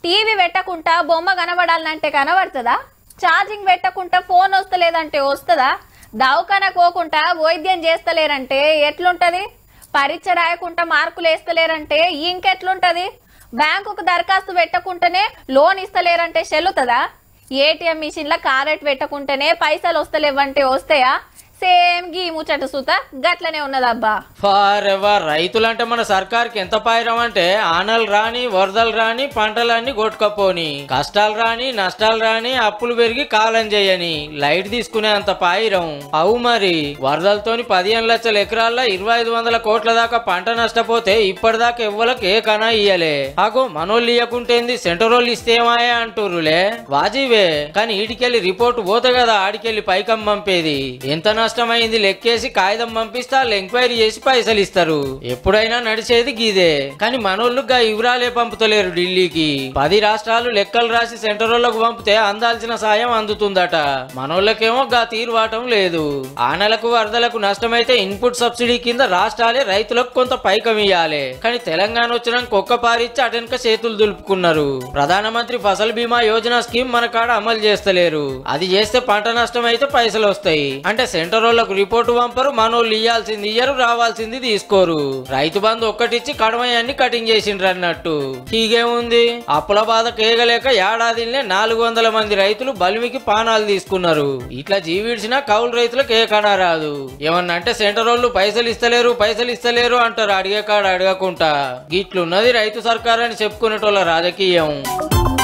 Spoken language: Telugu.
టీవీ పెట్టకుండా బొమ్మ కనబడాలంటే కనబడుతుందా ఛార్జింగ్ పెట్టకుండా ఫోన్ వస్తలేదంటే వస్తుందా దవాఖాన పోకుండా వైద్యం చేస్తలేరంటే ఎట్లుంటది పరీక్ష రాయకుండా మార్కులు వేస్తలేరంటే ఇంకెట్లుంటది బ్యాంకుకు దరఖాస్తు పెట్టకుంటేనే లోన్ ఇస్తలేరంటే చెల్లుతుందా ఏటీఎం మిషన్ల కారెట్ పెట్టకుంటేనే పైసలు వస్తలేవంటే వస్తాయా సేమ్ గీ ముచ్చట సూత గట్లనే ఉన్నదబ్బా ఫారెవర్ రైతులంటే మన సర్కార్కి ఎంత పాయిరం అంటే ఆనలు రాని వరదలు రాని పంటలన్నీ కొట్టుకపోని కష్టాలు రాని నష్టాలు రాని అప్పులు పెరిగి కాలం చేయని లైట్ తీసుకునే అంత పాయిరం అవు మరి వరదలతోని పదిహేను లక్షల ఎకరాల్లో ఇరవై ఐదు వందల కోట్ల దాకా పంట నష్టపోతే ఇప్పటిదాకా ఎవ్వలకు ఏ కనా ఇయ్యలే అగో మనోళ్ళు ఇయ్యకుంటేంది సెంటరోళ్ళు ఇస్తేమాయే అంటుర్రులే వాజీవే కానీ ఈడికెళ్ళి రిపోర్ట్ పోతే కదా ఆడికెళ్ళి పైకం పంపేది ఎంత నష్టమైంది లెక్కేసి కాగితం పంపిస్తే వాళ్ళు ఎంక్వైరీ చేసి పైసలు ఇస్తారు ఎప్పుడైనా నడిచేది గీదే కానీ మనోళ్ళు గా వివరాలే పంపుతలేరు ఢిల్లీకి పది రాష్ట్రాలు లెక్కలు రాసి సెంటర్ వాళ్ళకు పంపితే అందాల్సిన సాయం అందుతుందట మనోళ్ళకేమో గా తీరువాటం లేదు ఆనలకు వరదలకు నష్టమైతే ఇన్పుట్ సబ్సిడీ కింద రాష్ట్రాలే రైతులకు కొంత పైకం ఇయ్యాలి కానీ తెలంగాణ వచ్చినాక ఒక్క పారిచ్చి అటెనక చేతులు దులుపుకున్నారు ప్రధానమంత్రి ఫసల్ బీమా యోజన స్కీమ్ మన కాడ అమలు చేస్తలేరు అది చేస్తే పంట నష్టం అయితే పైసలు వస్తాయి అంటే సెంటర్ వాళ్ళకు రిపోర్టు పంపరు మనోళ్ళు ఇయ్యాల్సింది ఇయ్యరు రావాల్సింది తీసుకోరు రైతు బంధు ఒక్కటిచ్చి కడమయాన్ని కటింగ్ చేసిండ్రు అన్నట్టు హీగేముంది అప్పుల బాధ కేగలేక ఏడాదినే నాలుగు వందల మంది రైతులు బలిమికి పానాలు తీసుకున్నారు ఇట్లా జీవిడిచినా కౌలు రైతులకు ఏ కనా రాదు ఏమన్నా అంటే సెంటర్ వాళ్ళు పైసలు ఇస్తలేరు పైసలు ఇస్తలేరు అంటారు అడిగే కాడ అడగకుండా గిట్లున్నది రైతు సర్కార్ అని చెప్పుకునేటోళ్ళ రాజకీయం